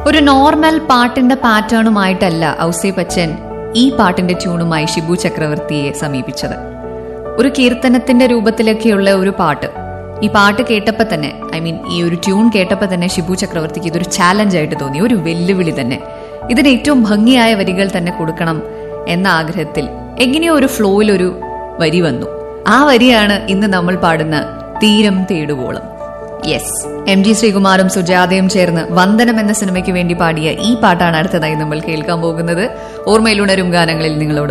ഒരു നോർമൽ പാട്ടിന്റെ പാറ്റേണുമായിട്ടല്ല ഔസേ ബച്ചൻ ഈ പാട്ടിന്റെ ട്യൂണുമായി ഷിബു ചക്രവർത്തിയെ സമീപിച്ചത് ഒരു കീർത്തനത്തിന്റെ രൂപത്തിലൊക്കെയുള്ള ഒരു പാട്ട് ഈ പാട്ട് കേട്ടപ്പോൾ തന്നെ ഐ മീൻ ഈ ഒരു ട്യൂൺ കേട്ടപ്പോൾ തന്നെ ഷിബു ചക്രവർത്തിക്ക് ഇതൊരു ചാലഞ്ച് ആയിട്ട് തോന്നി ഒരു വെല്ലുവിളി തന്നെ ഇതിന് ഏറ്റവും ഭംഗിയായ വരികൾ തന്നെ കൊടുക്കണം എന്ന ആഗ്രഹത്തിൽ എങ്ങനെയോ ഒരു ഫ്ലോയിൽ ഒരു വരി വന്നു ആ വരിയാണ് ഇന്ന് നമ്മൾ പാടുന്ന തീരം തേടുവോളം യെസ് എം ജി ശ്രീകുമാറും സുജാതയും ചേർന്ന് വന്ദനം എന്ന സിനിമയ്ക്ക് വേണ്ടി പാടിയ ഈ പാട്ടാണ് അടുത്തതായി നമ്മൾ കേൾക്കാൻ പോകുന്നത് ഓർമ്മയിലുണരും ഗാനങ്ങളിൽ നിങ്ങളോട്